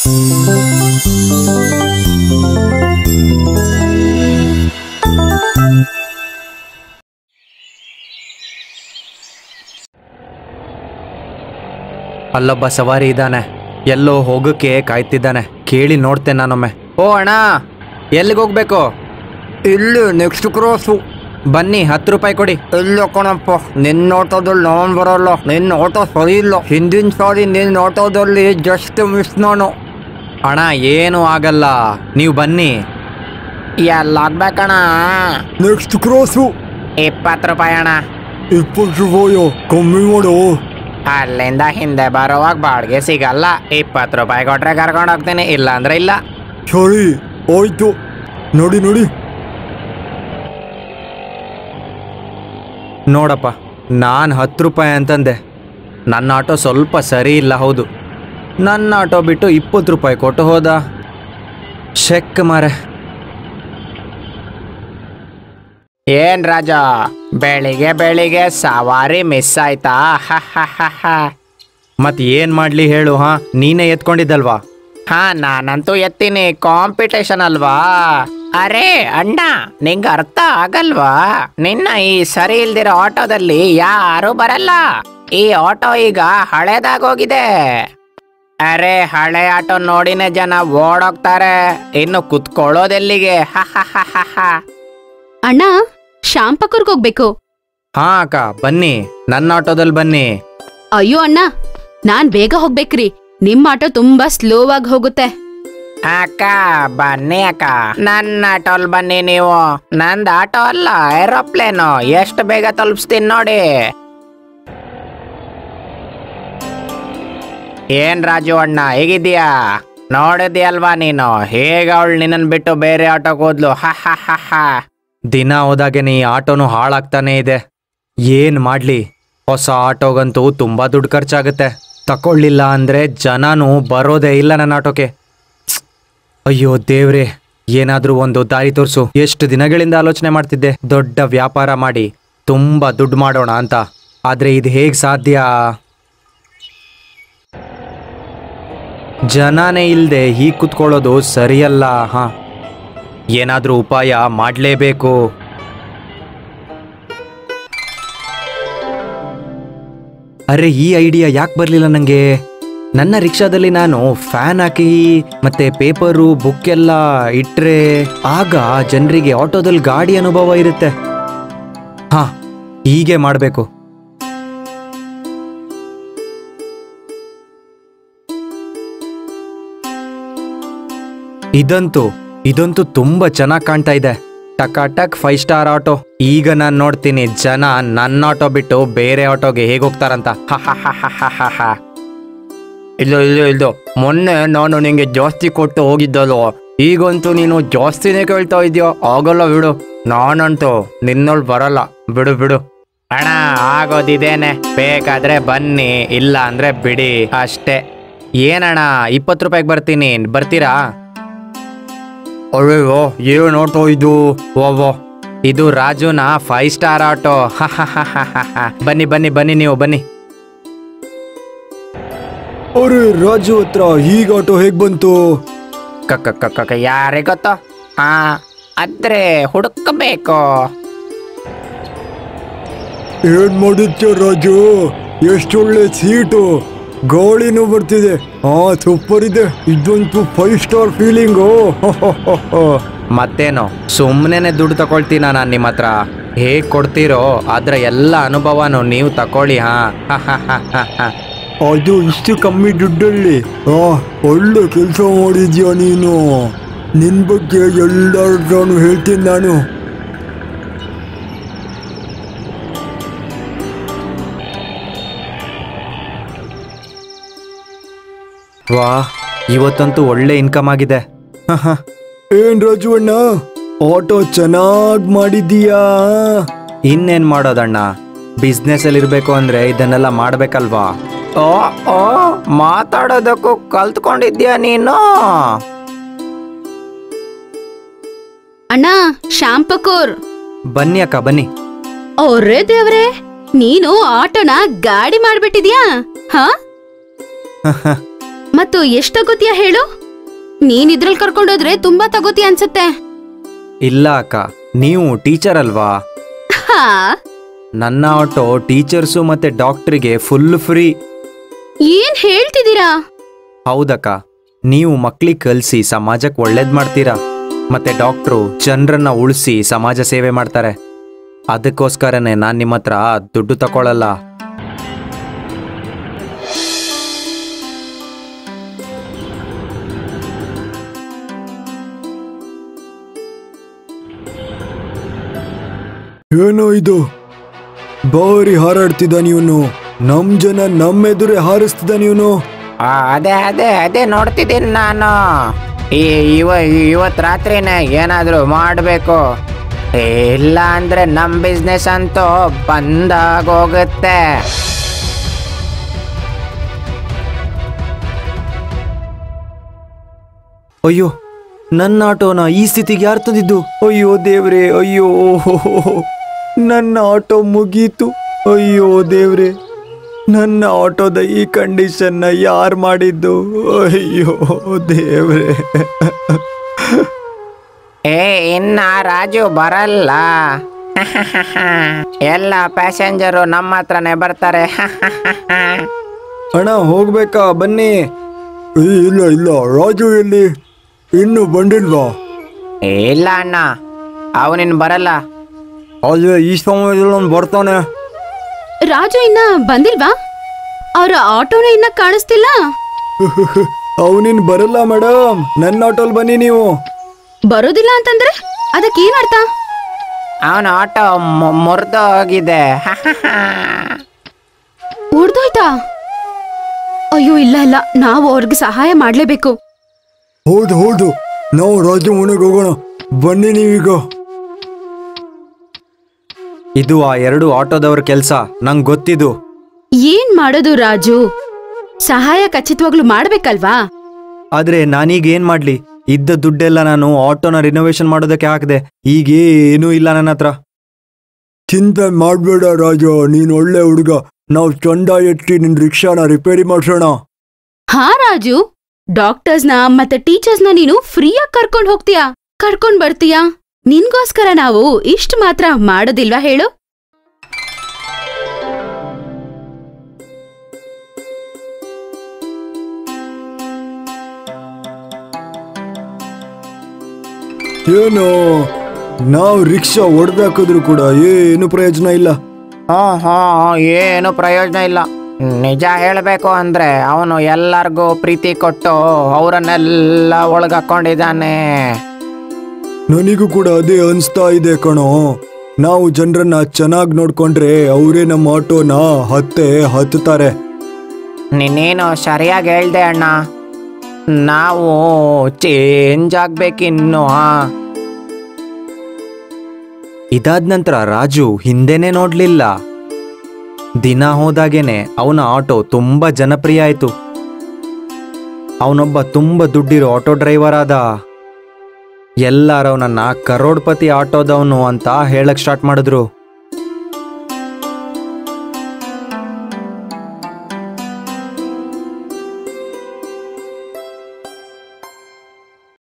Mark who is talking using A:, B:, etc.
A: ಅಲ್ಲೊಬ್ಬ ಸವಾರಿ ಇದ್ದಾನೆ ಎಲ್ಲೋ ಹೋಗಕ್ಕೆ ಕಾಯ್ತಿದ್ದಾನೆ ಕೇಳಿ ನೋಡ್ತೇನೆ ನಾನೊಮ್ಮೆ ಓ ಅಣ್ಣ ಎಲ್ಲಿಗೆ ಹೋಗ್ಬೇಕು
B: ಇಲ್ಲಿ ನೆಕ್ಸ್ಟ್ ಕ್ರಾಸು
A: ಬನ್ನಿ ಹತ್ತು ರೂಪಾಯಿ ಕೊಡಿ
B: ಇಲ್ಲ ಕಣಪ್ಪ ನಿನ್ನ ಆಟೋದಲ್ಲಿ ನಾನು ಬರಲ್ಲ ನಿನ್ನ ಆಟೋ ಸರಿ ಇಲ್ಲ ಹಿಂದಿನ ಸಾರಿ ನಿನ್ನ ಆಟೋದಲ್ಲಿ ಜಸ್ಟ್ ಮಿಸ್ ನಾನು
A: ಅಣ್ಣ ಏನು ಆಗಲ್ಲ ನೀವು ಬನ್ನಿ
B: ಎಲ್ಲಾಗ್ಬೇಕಣ
C: ನೆಕ್ಸ್ಟ್ ಕ್ರಾಸು
B: ಇಪ್ಪತ್ತು ರೂಪಾಯಿ ಅಣ್ಣ
C: ಇಪ್ಪತ್ತು ರೂಪಾಯಿ ಕಮ್ಮಿ ಮಾಡು
B: ಅಲ್ಲಿಂದ ಹಿಂದೆ ಬರೋವಾಗ ಬಾಡಿಗೆ ಸಿಗಲ್ಲ ಇಪ್ಪತ್ತು ರೂಪಾಯಿ ಕೊಟ್ರೆ ಕರ್ಕೊಂಡು ಹೋಗ್ತೀನಿ ಇಲ್ಲ ಅಂದ್ರೆ ಇಲ್ಲ
C: ಸರಿ ಆಯ್ತು ನೋಡಿ ನೋಡಿ
A: ನೋಡಪ್ಪ ನಾನು ಹತ್ತು ರೂಪಾಯಿ ಅಂತಂದೆ ನನ್ನ ಆಟೋ ಸ್ವಲ್ಪ ಸರಿ ಇಲ್ಲ ಹೌದು ನನ್ನ ಆಟೋ ಬಿಟ್ಟು ಇಪ್ಪತ್ತು ರೂಪಾಯಿ ಕೊಟ್ಟು ಹೋದ ಶೆಕ್ ಮಾರೆ
B: ಏನ್ ರಾಜ ಬೆಳಿಗ್ಗೆ ಬೆಳಿಗ್ಗೆ ಸವಾರಿ ಮಿಸ್ ಆಯ್ತಾ ಹ ಹ ಹ ಹ.
A: ಮತ್ತೆ ಏನು ಮಾಡಲಿ ಹೇಳು ಹಾ ನೀನೇ ಎತ್ಕೊಂಡಿದ್ದಲ್ವಾ
B: ಹಾ ನಾನಂತೂ ಎತ್ತೀನಿ ಕಾಂಪಿಟೇಷನ್ ಅಲ್ವಾ ಅರೆ ಅಣ್ಣ ನಿಂಗೆ ಅರ್ಥ ಆಗಲ್ವಾ ನಿನ್ನ ಈ ಸರಿ ಇಲ್ದಿರೋ ಆಟೋದಲ್ಲಿ ಯಾರು ಬರಲ್ಲ ಈ ಆಟೋ ಈಗ ಹಳೇದಾಗೋಗಿದೆ ಅರೆ ಹಳೆ ಆಟೋ ನೋಡಿನೇ ಜನ ಓಡೋಗ್ತಾರೆ ಇನ್ನು ಕುತ್ಕೊಳ್ಳೋದೆಲ್ಲಿಗೆ ಹ ಹ ಹ ಹ ಹ.
D: ಅಣ್ಣ ಶಾಂಪಕರ್ಗ್ ಹೋಗ್ಬೇಕು
A: ಹಾ ಅಕ್ಕ ಬನ್ನಿ ನನ್ನ ಆಟೋದಲ್ಲಿ ಬನ್ನಿ
D: ಅಯ್ಯೋ ಅಣ್ಣ ನಾನ್ ಬೇಗ ಹೋಗ್ಬೇಕ್ರಿ ನಿಮ್ ಆಟೋ ತುಂಬಾ ಸ್ಲೋ ಆಗಿ ಹೋಗುತ್ತೆ
B: ಅಕ್ಕ ಬನ್ನಿ ಅಕ್ಕ ನನ್ನ ಆಟೋಲ್ ಬನ್ನಿ ನೀವು ನಂದ್ ಆಟೋ ಅಲ್ಲ ಏರೋಪ್ಲೇನು ಎಷ್ಟು ಬೇಗ ತಲುಪಿಸ್ತೀನಿ ನೋಡಿ ಏನ್ ರಾಜು ಅಣ್ಣ ಹೇಗಿದ್ಯಾ ನೋಡಿದ್ಯಲ್ವಾ ನೀನು ಹೇಗ ಅವಳು ನಿನ್ನನ್ ಬಿಟ್ಟು ಬೇರೆ ಆಟೋಗೆ ಹೋದ್ಲು ಹ ಹ ಹ ಹ
A: ದಿನ ಹೋದಾಗೆನೆ ಈ ಆಟೋನು ಹಾಳಾಗ್ತಾನೆ ಇದೆ ಏನ್ ಮಾಡ್ಲಿ ಹೊಸ ಆಟೋಗಂತೂ ತುಂಬಾ ದುಡ್ಡು ಖರ್ಚಾಗುತ್ತೆ ತಕೊಳ್ಳಿಲ್ಲ ಅಂದ್ರೆ ಜನನು ಬರೋದೇ ಇಲ್ಲ ನನ್ನ ಆಟೋಗೆ ಛ್! ಅಯ್ಯೋ ದೇವ್ರೆ ಏನಾದ್ರೂ ಒಂದು ದಾರಿ ತೋರ್ಸು ಎಷ್ಟು ದಿನಗಳಿಂದ ಆಲೋಚನೆ ಮಾಡ್ತಿದ್ದೆ ದೊಡ್ಡ ವ್ಯಾಪಾರ ಮಾಡಿ ತುಂಬಾ ದುಡ್ಡು ಮಾಡೋಣ ಅಂತ ಆದ್ರೆ ಇದು ಹೇಗ್ ಸಾಧ್ಯ ಜನನೇ ಇಲ್ದೆ ಹೀಗ್ ಕುತ್ಕೊಳ್ಳೋದು ಸರಿಯಲ್ಲ ಹಾ ಏನಾದ್ರೂ ಉಪಾಯ ಮಾಡಲೇಬೇಕು ಅರೆ ಈ ಐಡಿಯಾ ಯಾಕೆ ಬರಲಿಲ್ಲ ನನಗೆ ನನ್ನ ರಿಕ್ಷಾದಲ್ಲಿ ನಾನು ಫ್ಯಾನ್ ಹಾಕಿ ಮತ್ತೆ ಪೇಪರು ಬುಕ್ ಎಲ್ಲ ಇಟ್ರೆ ಆಗ ಜನರಿಗೆ ಆಟೋದಲ್ಲಿ ಗಾಡಿ ಅನುಭವ ಇರುತ್ತೆ ಹಾ ಹೀಗೆ ಮಾಡಬೇಕು ಇದಂತೂ ಇದಂತೂ ತುಂಬಾ ಚೆನ್ನಾಗಿ ಕಾಣ್ತಾ ಇದೆ ಟಕ ಟಕ್ ಫೈವ್ ಸ್ಟಾರ್ ಆಟೋ ಈಗ ನಾನು ನೋಡ್ತೀನಿ ಜನ ನನ್ನ ಆಟೋ ಬಿಟ್ಟು ಬೇರೆ ಆಟೋಗೆ ಹೇಗೆ ಹೋಗ್ತಾರಂತ ಹ ಹ ಹ ಹ ಹ ಹ ಹ.
B: ಇಲ್ಲ ಇಲ್ಲ ಇಲ್ಲ ಮೊನ್ನೆ ನಾನು ನಿಂಗೆ ಜಾಸ್ತಿ ಕೊಟ್ಟು ಹೋಗಿದ್ದಲ್ವ ಈಗಂತೂ ನೀನು ಜಾಸ್ತಿನೇ ಕೇಳ್ತಾ ಇದೆಯೋ ಆಗಲ್ಲ ಬಿಡು ನಾನಂತೂ ನಿನ್ನೋಳ್ ಬರಲ್ಲ ಬಿಡು ಬಿಡು ಅಣ್ಣ ಆಗೋದಿದೇನೆ ಬೇಕಾದ್ರೆ ಬನ್ನಿ ಇಲ್ಲ ಅಂದ್ರೆ ಬಿಡಿ ಅಷ್ಟೇ
A: ಏನಣ್ಣ ಇಪ್ಪತ್ತು ರೂಪಾಯಿಗೆ ಬರ್ತೀನಿ ಬರ್ತೀರಾ
B: ಅಯ್ಯೋ ಏನು ಆಟೋ ಇದು
A: ಓ ಓ ಇದು ರಾಜುನ ಫೈವ್ ಸ್ಟಾರ್ ಆಟೋ ಹ ಹ ಹ ಹ ಹ ಹ. ಬನ್ನಿ ಬನ್ನಿ ಬನ್ನಿ ನೀವು ಬನ್ನಿ
C: ಅರೆ ರಾಜು ಹತ್ರ ಈಗ ಆಟೋ ಹೇಗ್ ಬಂತು
B: ಕಕ್ಕ ಕಕ್ಕ ಯಾರಿಗೆ ಗೊತ್ತೋ ಹಾ ಆದ್ರೆ ಹುಡುಕಬೇಕು
C: ಏನ್ ಮಾಡಿದ್ಯ ರಾಜು ಎಷ್ಟೊಳ್ಳೆ ಸೀಟು ಗಾಳಿನೂ ಬರ್ತಿದೆ ಹಾ ಸೂಪರ್ ಇದೆ ಇದಂತೂ ಫೈವ್ ಸ್ಟಾರ್ ಫೀಲಿಂಗು
A: ಮತ್ತೇನು ಸುಮ್ಮನೆ ದುಡ್ಡು ತಗೊಳ್ತೀನ ನಾನು ನಿಮ್ಮ ಹತ್ರ ಹೇಗೆ ಕೊಡ್ತೀರೋ ಅದರ ಎಲ್ಲ ಅನುಭವನೂ ನೀವು ತಕೊಳ್ಳಿ ಹಾ ಹ ಹ ಹ ಹ ಹ.
C: ಅದು ಇಷ್ಟು ಕಮ್ಮಿ ದುಡ್ಡಲ್ಲಿ ಹಾ ಒಳ್ಳೆ ಕೆಲಸ ಮಾಡಿದ್ಯಾ ನೀನು ನಿನ್ ಬಗ್ಗೆ ಎಲ್ಲರೂ ಹೇಳ್ತೀನಿ ನಾನು
A: ವಾ ಇವತ್ತಂತೂ ಒಳ್ಳೆ ಇನ್ಕಮ್ ಆಗಿದೆ ಹ ಹ.
C: ಏನ್ ರಾಜು ಅಣ್ಣ ಆಟೋ ಚೆನ್ನಾಗ್ ಮಾಡಿದೀಯಾ
A: ಇನ್ನೇನ್ ಮಾಡೋದಣ್ಣ ಬಿಸ್ನೆಸ್ ಅಲ್ಲಿ ಇರ್ಬೇಕು ಅಂದ್ರೆ ಇದನ್ನೆಲ್ಲ ಮಾಡ್ಬೇಕಲ್ವಾ
B: ಓ ಓ ಮಾತಾಡೋದಕ್ಕೂ ಕಲ್ತ್ಕೊಂಡಿದ್ಯಾ ನೀನು
D: ಅಣ್ಣ ಶಾಂಪಕೂರ್
A: ಬನ್ನಿ ಅಕ್ಕ ಬನ್ನಿ
D: ಅವ್ರೇ ದೇವ್ರೆ ನೀನು ಆಟೋನ ಗಾಡಿ ಮಾಡ್ಬಿಟ್ಟಿದ್ಯಾ ಹಾ ಮತ್ತು ಎಷ್ಟ್ ತಗೋತೀಯ ಹೇಳು ನೀನ್ ಇದ್ರಲ್ಲಿ ಕರ್ಕೊಂಡೋದ್ರೆ ತುಂಬಾ ತಗೋತೀಯ ಅನ್ಸುತ್ತೆ
A: ಇಲ್ಲ ಅಕ್ಕ ನೀವು ಟೀಚರ್ ಅಲ್ವಾ
D: ಹಾ
A: ನನ್ನ ಆಟೋ ಟೀಚರ್ಸು ಮತ್ತೆ ಡಾಕ್ಟ್ರಿಗೆ ಫುಲ್ ಫ್ರೀ
D: ಏನ್ ಹೇಳ್ತಿದ್ದೀರಾ
A: ಹೌದಕ್ಕ ನೀವು ಮಕ್ಳಿಗೆ ಕಲಿಸಿ ಸಮಾಜಕ್ಕೆ ಒಳ್ಳೇದ್ ಮಾಡ್ತೀರಾ ಮತ್ತೆ ಡಾಕ್ಟ್ರು ಜನರನ್ನ ಉಳಿಸಿ ಸಮಾಜ ಸೇವೆ ಮಾಡ್ತಾರೆ ಅದಕ್ಕೋಸ್ಕರನೇ ನಾನು ನಿಮ್ಮ ಹತ್ರ ದುಡ್ಡು ತಗೊಳ್ಳಲ್ಲ
C: ಏನೋ ಇದು ಬಾರಿ ಹಾರಾಡ್ತಿದ್ದಾನೆ ಇವನು ನಮ್ ಜನ ನಮ್ಮೆದುರೇ ಹಾರಿಸ್ತಿದ್ದಾನೆ ಇವನು
B: ಆ, ಅದೇ ಅದೇ ಅದೇ ನೋಡ್ತಿದ್ದೀನಿ ನಾನು ಈ ಇವ ಇವತ್ತು ರಾತ್ರಿನೇ ಏನಾದರೂ ಮಾಡಬೇಕು ಇಲ್ಲ ಅಂದ್ರೆ ನಮ್ಮ ಬಿಸ್ನೆಸ್ ಅಂತೂ ಬಂದಾಗೋಗುತ್ತೆ
A: ಅಯ್ಯೋ ನನ್ನ ಆಟೋನ ಈ ಸ್ಥಿತಿಗೆ ಯಾರು ತಂದಿದ್ದು ಅಯ್ಯೋ ದೇವ್ರೆ ಅಯ್ಯೋ ನನ್ನ ಆಟೋ ಮುಗೀತು ಅಯ್ಯೋ ದೇವ್ರೆ ನನ್ನ ಆಟೋದ ಈ ಕಂಡೀಷನ್ನ ಯಾರು ಮಾಡಿದ್ದು ಅಯ್ಯೋ ದೇವ್ರೆ
B: ಏ ಇನ್ನ ರಾಜು ಬರಲ್ಲ ಎಲ್ಲ ಪ್ಯಾಸೆಂಜರು ನಮ್ಮ ಹತ್ರನೇ ಬರ್ತಾರೆ
A: ಅಣ್ಣ ಹೋಗ್ಬೇಕಾ ಬನ್ನಿ
C: ಏ, ಇಲ್ಲ ಇಲ್ಲ ರಾಜು ಎಲ್ಲಿ ಇನ್ನು ಬಂದಿಲ್ವಾ
B: ಇಲ್ಲ ಅಣ್ಣ ಅವನಿನ್ ಬರಲ್ಲ
A: ಆದ್ರೆ ಈ ಸಮಯದಲ್ಲಿ ಅವ್ನು ಬರ್ತಾನೆ
D: ರಾಜು ಇನ್ನ ಬಂದಿಲ್ವಾ ಅವ್ರ ಆಟೋನ ಇನ್ನ ಕಾಣಿಸ್ತಿಲ್ಲ
C: ಅವನಿನ್ ಬರಲ್ಲ ಮೇಡಮ್ ನನ್ನ ಆಟೋಲ್ ಬನ್ನಿ ನೀವು
D: ಬರೋದಿಲ್ಲ ಅಂತಂದ್ರೆ ಅದಕ್ಕೆ ಏನ್ ಅರ್ಥ
B: ಅವನ ಆಟೋ ಮುರಿದೋಗಿದೆ
D: ಹೊಡ್ದೋಯ್ತಾ ಅಯ್ಯೋ ಇಲ್ಲ ಇಲ್ಲ ನಾವು ಅವ್ರಿಗೆ ಸಹಾಯ ಮಾಡ್ಲೇಬೇಕು
C: ಹೌದು ಹೌದು ನಾವು ರಾಜು ಮನೆಗೆ ಹೋಗೋಣ ಬನ್ನಿ ನೀವೀಗ
A: ಇದು ಆ ಎರಡು ಆಟೋದವ್ರ ಕೆಲಸ ನಂಗೆ ಗೊತ್ತಿದ್ದು
D: ಏನ್ ಮಾಡೋದು ರಾಜು ಸಹಾಯ ಖಚಿತವಾಗ್ಲೂ ಮಾಡ್ಬೇಕಲ್ವಾ
A: ಆದ್ರೆ ನಾನೀಗ ಏನ್ ಮಾಡ್ಲಿ ಇದ್ದ ದುಡ್ಡೆಲ್ಲ ನಾನು ಆಟೋನ ರಿನೋವೇಷನ್ ಮಾಡೋದಕ್ಕೆ ಹಾಕಿದೆ ಈಗ ಏನೂ ಇಲ್ಲ ನನ್ನ ಹತ್ರ
C: ಚಿಂತೆ ಮಾಡಬೇಡ ರಾಜು ನೀನ್ ಒಳ್ಳೆ ಹುಡುಗ ನಾವು ಚಂದ ಎತ್ತಿ ನಿನ್ ರಿಕ್ಷಾನ ರಿಪೇರಿ ಮಾಡ್ಸೋಣ
D: ಹಾ ರಾಜು ಡಾಕ್ಟರ್ಸ್ನ ಮತ್ತೆ ಟೀಚರ್ಸ್ನ ನೀನು ಫ್ರೀಯಾಗಿ ಕರ್ಕೊಂಡ್ ಹೋಗ್ತೀಯಾ ಕರ್ಕೊಂಡ್ ಬರ್ತೀಯಾ ನಿನ್ಗೋಸ್ಕರ ನಾವು ಇಷ್ಟ್ ಮಾತ್ರ ಮಾಡೋದಿಲ್ವಾ ಹೇಳು
C: ಏನು ನಾವು ರಿಕ್ಷಾ ಹೊಡೆದಾಕಿದ್ರು ಕೂಡ ಏನು ಪ್ರಯೋಜನ ಇಲ್ಲ
B: ಹ್ಞೂ ಹ್ಞೂ ಏನು ಪ್ರಯೋಜನ ಇಲ್ಲ ನಿಜ ಹೇಳಬೇಕು ಅಂದ್ರೆ ಅವನು ಎಲ್ಲರಿಗೂ ಪ್ರೀತಿ ಕೊಟ್ಟು ಅವರನ್ನೆಲ್ಲ ಒಳಗಾಕೊಂಡಿದ್ದಾನೆ
C: ನನಗೂ ಕೂಡ ಅದೇ ಅನಿಸ್ತಾ ಇದೆ ಕಣೋ ನಾವು ಜನರನ್ನ ಚೆನ್ನಾಗಿ ನೋಡ್ಕೊಂಡ್ರೆ ಅವರೇ ನಮ್ಮ ಆಟೋನ ಹತ್ತೆ ಹತ್ತುತ್ತಾರೆ
B: ನೀನೇನು ಸರಿಯಾಗಿ ಹೇಳ್ದೆ ಅಣ್ಣ ನಾವು ಚೇಂಜ್ ಆಗ್ಬೇಕಿನ್ನು ಹಾ
A: ಇದಾದ ನಂತರ ರಾಜು ಹಿಂದೆನೆ ನೋಡ್ಲಿಲ್ಲ ದಿನ ಹೋದಾಗೇನೆ ಅವನ ಆಟೋ ತುಂಬಾ ಜನಪ್ರಿಯ ಆಯ್ತು ಅವನೊಬ್ಬ ತುಂಬಾ ದುಡ್ಡಿರೋ ಆಟೋ ಡ್ರೈವರ್ ಆದ ಎಲ್ಲಾರು ಅವನನ್ನ ಕರೋಡ್ಪತಿ ಆಟೋದವನು ಅಂತ ಹೇಳಕ್ ಸ್ಟಾರ್ಟ್ ಮಾಡಿದ್ರು